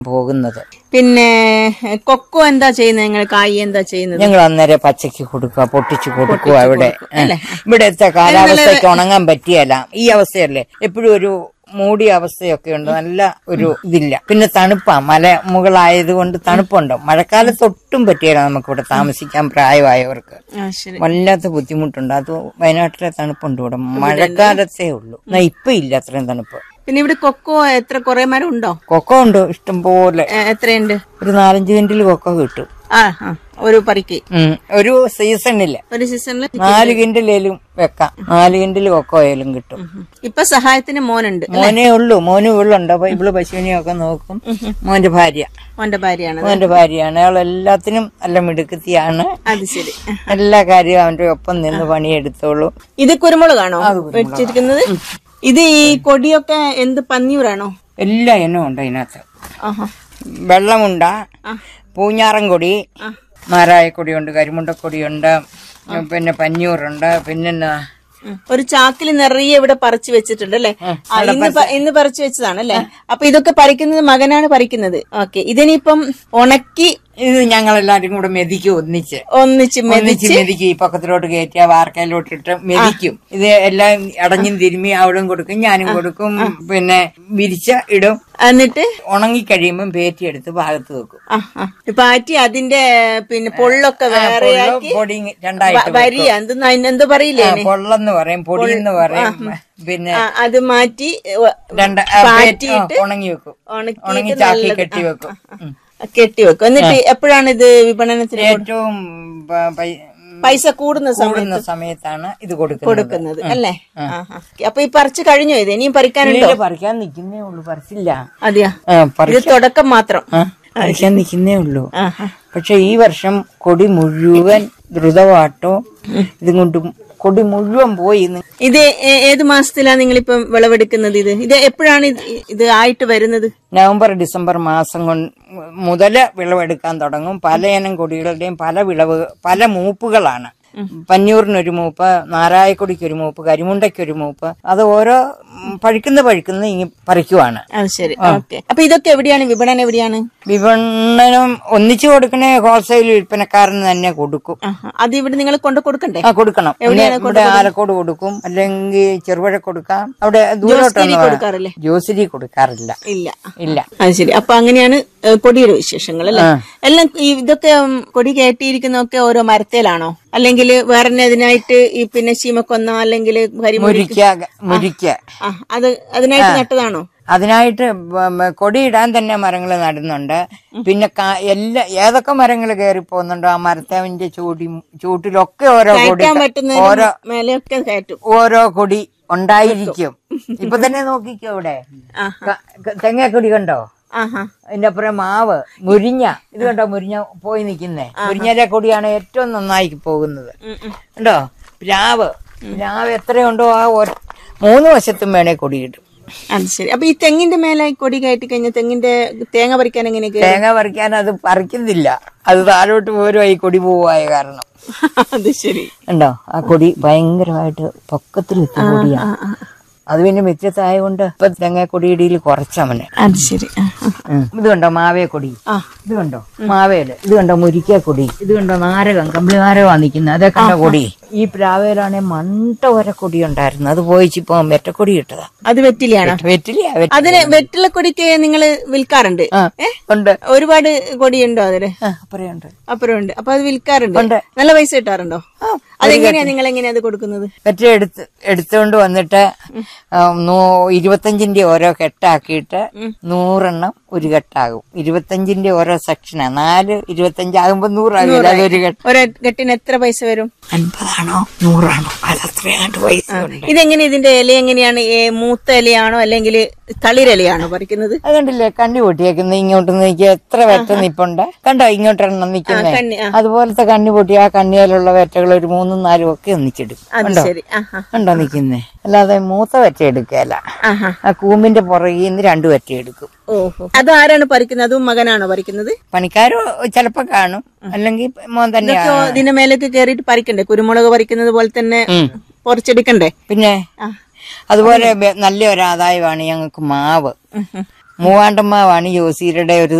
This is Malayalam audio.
പോകുന്നത് പിന്നെ കൊക്കോ എന്താ ചെയ്യുന്നത് നിങ്ങൾ കായ് എന്താ ചെയ്യുന്നത് ഞങ്ങൾ അന്നേരം പച്ചയ്ക്ക് കൊടുക്കുക പൊട്ടിച്ച് കൊടുക്കുക ഇവിടെ ആ. ഇവിടുത്തെ കാലാവസ്ഥയ്ക്ക് ഉണങ്ങാൻ പറ്റിയല്ല ഈ അവസ്ഥയല്ലേ എപ്പോഴും ഒരു മൂടിയ അവസ്ഥയൊക്കെ ഉണ്ട് നല്ല ഒരു ഇതില്ല പിന്നെ തണുപ്പാ മല മുകളായത് കൊണ്ട് തണുപ്പുണ്ട് മഴക്കാലത്ത് ഒട്ടും പറ്റിയല്ല നമുക്കിവിടെ താമസിക്കാൻ പ്രായമായവർക്ക് ആ ശരി വല്ലാത്ത ബുദ്ധിമുട്ടുണ്ട് അത് വയനാട്ടിലെ തണുപ്പുണ്ട് ഇവിടെ മഴക്കാലത്തേ ഉള്ളൂ എന്നാ ഇപ്പൊ ഇല്ല അത്രയും തണുപ്പ് പിന്നെ ഇവിടെ കൊക്കോ എത്ര കുറെ മരം ഉണ്ടോ കൊക്കോ ഉണ്ട് ഇഷ്ടം പോലെ എ- എത്രയുണ്ട് ഒരു നാലഞ്ച് കിൻഡിൽ കൊക്കോ കിട്ടും ആ ആ ഒരു പറിക്ക് ഉം. ഒരു സീസണില്ല ഒരു സീസണിൽ നാല് കിൻഡിലേലും വെക്കാം നാല് കിൻഡിൽ കൊക്കോയിലും കിട്ടും ഇപ്പൊ സഹായത്തിന് മോനുണ്ട് മോനേ ഉള്ളൂ മോന് ഇവളുണ്ട് അപ്പൊ ഇവള് പശുവിനെയൊക്കെ നോക്കും മോന്റെ ഭാര്യ മോന്റെ ഭാര്യയാണ് മോന്റെ ഭാര്യയാണ് അയാൾ എല്ലാത്തിനും നല്ല മിടുക്കത്തിയാണ് അത് ശരി എല്ലാ കാര്യവും അവന്റെ ഒപ്പം നിന്ന് പണിയെടുത്തോളൂ ഇത് കുരുമുളകാണോ വെച്ചിരിക്കുന്നത് ഇത് ഈ കൊടിയൊക്കെ എന്ത് പന്നിയൂരാണോ എല്ലാ ഇനവും ഉണ്ട് അതിനകത്ത് ആഹാ വെള്ളമുണ്ട പൂഞ്ഞാറൻ കൊടി നാരായക്കൊടിയുണ്ട് കരിമുണ്ടക്കൊടിയുണ്ട് പിന്നെ പഞ്ഞൂറുണ്ട് പിന്നെ ഉം. ഒരു ചാക്കിൽ നിറയെ ഇവിടെ പറിച്ചു വെച്ചിട്ടുണ്ട് അല്ലേ ആ, ഇന്ന് പ- ഇന്ന് പറിച്ചു വെച്ചതാണ് അല്ലേ അപ്പൊ ഇതൊക്കെ പറിക്കുന്നത് മകനാണ് പറിക്കുന്നത് ഓക്കെ ഇതിനിപ്പം ഉണക്കി ഇത് ഞങ്ങൾ എല്ലാരും കൂടെ മെതിക്കും ഒന്നിച്ച് ഒന്നിച്ച് ഒന്നിച്ച് മെതിച്ച് മെതിക്കും ഈ പക്കത്തിലോട്ട് കയറ്റിയ വാർക്കയിലോട്ട് ഇട്ട് മെതിക്കും ഇത് എല്ലാം അടഞ്ഞും തിരുമ്മി അവിടും കൊടുക്കും ഞാനും കൊടുക്കും പിന്നെ വിരിച്ച ഇടും എന്നിട്ട് ഉണങ്ങി കഴിയുമ്പം പേറ്റിയെടുത്ത് ഭാഗത്ത് വെക്കും ആ ആ പാറ്റി അതിന്റെ പിന്നെ പൊള്ളൊക്കെ വേറെ പൊള്ളും ആക്കി പൊടി രണ്ടായിട്ട് വരിയ എന്തെന്ന് അതിനെന്തോ പറയില്ലേ ആ, പൊള്ളെന്ന് പറയും പൊടിയെന്ന് പറയും പിന്നെ ആ, അത് മാറ്റി വ- രണ്ട് ആ, പേറ്റ്- പാറ്റിയിട്ട് ആ, ഉണങ്ങി വെക്കും ഉണങ്ങി ഉണക്കിയിട്ട് ചാക്കി നല്ലത് കെട്ടി വെക്കും ഉം. കെട്ടി വെക്കും എന്നിട്ട് എപ്പോഴാണ് ഇത് വിപണനത്തിന് ഏറ്റവും പ- പൈ- പൈസ കൂടുന്ന സമയം കൂടുന്ന സമയത്താണ് ഇത് കൊടുക്കുന്നത് കൊടുക്കുന്നത് അല്ലേ ആഹാ. അപ്പൊ ഈ പറിച്ചു കഴിഞ്ഞോ ഇത് ഇനിയും പറിക്കാനുണ്ടോ ഇല്ല, പറിക്കാൻ നിക്കുന്നേ ഉള്ളൂ പറിച്ചില്ല അതെയാ ആ, പറി- ഇത് തുടക്കം മാത്രം ആ, പറിക്കാൻ നിക്കുന്നേ ഉള്ളൂ ആഹാ. പക്ഷെ ഈ വർഷം കൊടി മുഴുവൻ ദ്രുതവാട്ടോ ഇതും കൊണ്ട് കൊടി മുഴുവൻ പോയി ഇന്ന് ഇത് ഏ- ഏത് മാസത്തിലാണ് നിങ്ങളിപ്പം വിളവെടുക്കുന്നത് ഇത് ഇത് എപ്പോഴാണ് ഇത് ഇത് ആയിട്ട് വരുന്നത് നവംബർ ഡിസംബർ മാസം കൊണ്ട് മുതല് വിളവെടുക്കാൻ തുടങ്ങും പല ഇനം കൊടികളുടെയും പല വിളവ് പല മൂപ്പുകളാണ് പന്നൂറിനൊരു മൂപ്പ് നാരായക്കൊടിക്കൊരു മൂപ്പ് കരിമുണ്ടയ്ക്കൊരു മൂപ്പ് അത് ഓരോ ഉം, പഴുക്കുന്ന പഴുക്കുന്ന ഇങ്ങ് പറിക്കുവാണ് അത് ശരി ഓക്കെ അപ്പൊ ഇതൊക്കെ എവിടെയാണ് വിപണനം എവിടെയാണ് വിപണനം ഒന്നിച്ചു കൊടുക്കണേ ഹോൾസെയിൽ വിൽപ്പനക്കാരന് തന്നെ കൊടുക്കും ആഹാ. അത് ഇവിടെ നിങ്ങൾ കൊണ്ടു കൊടുക്കണ്ടേ ആ കൊടുക്കണം പിന്നെ ഇവിടെ ആലക്കോട് കൊടുക്കും അല്ലെങ്കിൽ ചെറുപുഴ കൊടുക്കാം അവിടെ ജോസ്ഗിരി ദൂരോട്ടൊന്നും കൊടുക്കാറില്ലേ ജോസിരി കൊടുക്കാറില്ല ഇല്ല ഇല്ല അത് ശരി അപ്പൊ അങ്ങനെയാണ് ഏ, കൊടിയുടെ വിശേഷങ്ങൾ അല്ലെ എല്ലാം ഈ ഇതൊക്കെ ഉം, കൊടി കയറ്റിയിരിക്കുന്നതൊക്കെ ഓരോ മരത്തേലാണോ അല്ലെങ്കിൽ വേറെ ഇതിനായിട്ട് ഈ പിന്നെ ശീമക്കൊന്ന അല്ലെങ്കിൽ കരിമുരി മുരിക്ക മുരിക്ക ആ അത് അതിനായിട്ട് നട്ടതാണോ അതിനായിട്ട് ബ- ബ- കൊടിയിടാൻ തന്നെ മരങ്ങൾ നടുന്നുണ്ട് പിന്നെ കാ- എല്ലാ ഏതൊക്കെ മരങ്ങൾ കയറി പോകുന്നുണ്ടോ ആ മരത്തവിന്റെ ചൂടി ചൂട്ടിലൊക്കെ ഓരോ കൊടി കയറ്റാൻ പറ്റുന്ന ഓരോ മേലെയൊക്കെ കയറ്റും ഓരോ കൊടി ഉണ്ടായിരിക്കും ഇപ്പൊ തന്നെ നോക്കിക്കോ ഇവിടെ ആ ക- ക- തെങ്ങക്കൊടി കണ്ടോ ആഹാ അതിന്റെ അപ്പുറം മാവ് മുരിഞ്ഞ ഇത് കണ്ടോ മുരിഞ്ഞ പോയി നിൽക്കുന്നേ മുരിഞ്ഞയിലെ കൊടിയാണ് ഏറ്റവും നന്നായി പോകുന്നത് ഉം, ഉം. കണ്ടോ പ്ലാവ് പ്ലാവ് എത്രയുണ്ടോ ആ ഒര- മൂന്ന് വശത്തും വേണേ കൊടി കിട്ടും അത് ശരി അപ്പൊ ഈ തെങ്ങിന്റെ മേലെ കൊടി കയറ്റി കഴിഞ്ഞാൽ തെങ്ങിന്റെ തേങ്ങ പറിക്കാൻ എങ്ങനെയൊക്കെ തേങ്ങ പറിക്കാൻ അത് പറിക്കുന്നില്ല അത് താഴോട്ട് പോരും ഈ കൊടി പോവായ കാരണം അത് ശരി ഉണ്ടോ ആ കൊടി ഭയങ്കരമായിട്ട് പൊക്കത്തിലെത്തിയ കൊടിയാ ആ, ആ. അത് പിന്നെ മിറ്റത്തായതുകൊണ്ട് ഇപ്പൊ തെങ്ങ കൊടിയിടിയിൽ കുറച്ചവന് അത് ശരി ആ, ആ. ഉം. ഇത് കണ്ടോ മാവേ കൊടി ആ ഇത് കണ്ടോ മാവേല് ഇത് കണ്ടോ മുരിക്ക കൊടി ഇത് കണ്ടോ നാരകം കമ്പിളി നാരകമാ നിക്കുന്നത് അതൊക്കെ കണ്ടോ കൊടി ഈ പ്ലാവേലാണെ മണ്ട ഒര കൊടി ഉണ്ടായിരുന്നു അത് പോയിച്ചിപ്പോ വെറ്റക്കൊടി ഇട്ടതാ അത് വെറ്റിലയാണോ വെറ്റിലിയാ വെറ്റ- അതിന് വെറ്റിലക്കൊടിക്ക് നിങ്ങൾ വിൽക്കാറുണ്ട് ആ, ഏ ഉണ്ട് ഒരുപാട് കൊടിയുണ്ടോ അതില് ആ, അപ്പറയുണ്ട് അപ്പുറമുണ്ട് അപ്പൊ അത് വിൽക്കാറുണ്ട് ഉണ്ട്. നല്ല പൈസ കിട്ടാറുണ്ടോ അതെങ്ങനെയാ നിങ്ങൾ എങ്ങനെയാ അത് കൊടുക്കുന്നത് വെറ്റ എടുത്ത് എടുത്തുകൊണ്ട് വന്നിട്ട് ആ, നൂ- ഇരുപത്തഞ്ചിന്റെ ഓരോ കെട്ടാക്കിയിട്ട് നൂറെണ്ണം ഒരു കെട്ടാകും ഇരുപത്തഞ്ചിന്റെ ഓരോ സെക്ഷനാ നാല് ഇരുപത്തഞ്ചാകുമ്പോ നൂറാകില്ല അതൊരു കെട്ട് ഒരു കെട്ടിന് എത്ര പൈസ വരും അൻപതാണോ നൂറാണോ അത് അത്രയാണ്ട് പൈസ ഉണ്ട് ഇതെങ്ങനെ ഇതിന്റെ ഇല എങ്ങനെയാണ് ഏ, മൂത്ത ഇലയാണോ അല്ലെങ്കിൽ തളിരിലയാണോ പറിക്കുന്നത് അത് കണ്ടില്ലേ കണ്ണി പൊട്ടിയേക്കുന്ന ഇങ്ങോട്ട് നിൽക്കുക എത്ര വെറ്റ നിപ്പുണ്ട് കണ്ടോ ഇങ്ങോട്ടെണ്ണം നിൽക്കുന്നേ കണ്ണി ആ അതുപോലത്തെ കണ്ണി പൊട്ടി ആ കണ്ണിയിലുള്ള വെറ്റകൾ ഒരു മൂന്നും നാലും ഒക്കെ ഒന്നിച്ചിടും അത് കണ്ടോ ശരി ആഹാ കണ്ടോ നിൽക്കുന്നേ അല്ലാതെ മൂത്ത വെറ്റ എടുക്കുകയല്ല ആഹാ ആ കൂമ്പിന്റെ പുറകിൽ നിന്ന് രണ്ടു വെറ്റ എടുക്കും ഓഹോ അത് ആരാണ് പറിക്കുന്നത് അതും മകനാണോ പറിക്കുന്നത് പണിക്കാരോ ചിലപ്പോ കാണും അല്ലെങ്കിൽ മോൻ തന്നെ ഇതൊക്കെ ഇതിന്റെ മേലേക്ക് കയറിയിട്ട് പറിക്കണ്ടേ കുരുമുളക് പറിക്കുന്നത് പോലെ തന്നെ പറിച്ചെടുക്കണ്ടേ പിന്നെ ആ അതുപോലെ വെ- നല്ല ഒരു ആദായമാണ് ഞങ്ങൾക്ക് മാവ് മൂവാണ്ടമ്മാവാണ് ജോസിയുടെ ഒരു